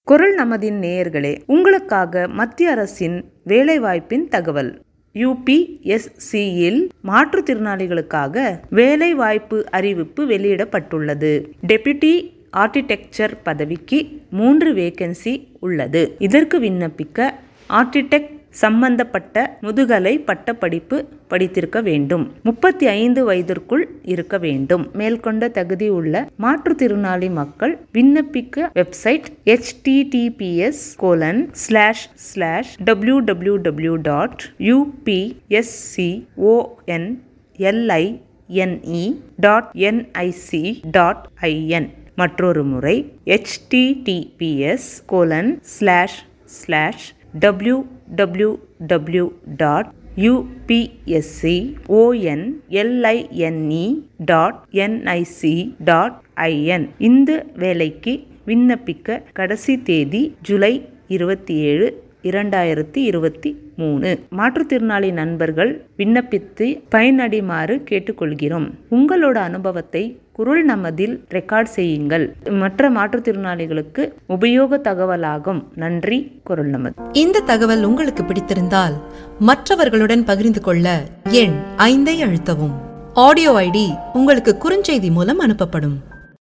குரல் நமதின் நேயர்களே உங்களுக்காக மத்திய அரசின் வேலைவாய்ப்பின் தகவல் யூபிஎஸ்சியில் மாற்றுத்திறனாளிகளுக்காக வேலைவாய்ப்பு அறிவிப்பு வெளியிடப்பட்டுள்ளது டெபுட்டி ஆர்கிடெக்சர் பதவிக்கு மூன்று வேகன்சி உள்ளது இதற்கு விண்ணப்பிக்க ஆர்கிடெக்ட் சம்பந்தப்பட்ட முதுகலை பட்டப்படிப்பு படித்திருக்க வேண்டும் முப்பத்தி ஐந்து வயதிற்குள் இருக்க வேண்டும் மேற்கொண்ட தகுதி உள்ள மாற்றுத்திறனாளி மக்கள் விண்ணப்பிக்க website https colon slash slash W W W dot UPSCON LINE dot NIC dot IN மற்றொரு முறை https colon slash slash W W W dot UPSC ON LINE dot NIC dot IN இந்த வேலைக்கு விண்ணப்பிக்க கடைசி தேதி ஜூலை இருபத்தி ஏழு இரண்டாயிரத்தி இருபத்தி மூணு மாற்றுத்திறனாளி நண்பர்கள் விண்ணப்பித்து பயனடைமாறு கேட்டுக்கொள்கிறோம் உங்களோட அனுபவத்தை குரல் நமதில் ரெக்கார்ட் செய்யுங்கள் மற்ற மாற்றுத்திறனாளிகளுக்கு உபயோக தகவலாகும் நன்றி குரல் நமது இந்த தகவல் உங்களுக்கு பிடித்திருந்தால் மற்றவர்களுடன் பகிர்ந்து கொள்ள எண் ஐந்தை அழுத்தவும் ஆடியோ ஐடி உங்களுக்கு குறுஞ்செய்தி மூலம் அனுப்பப்படும்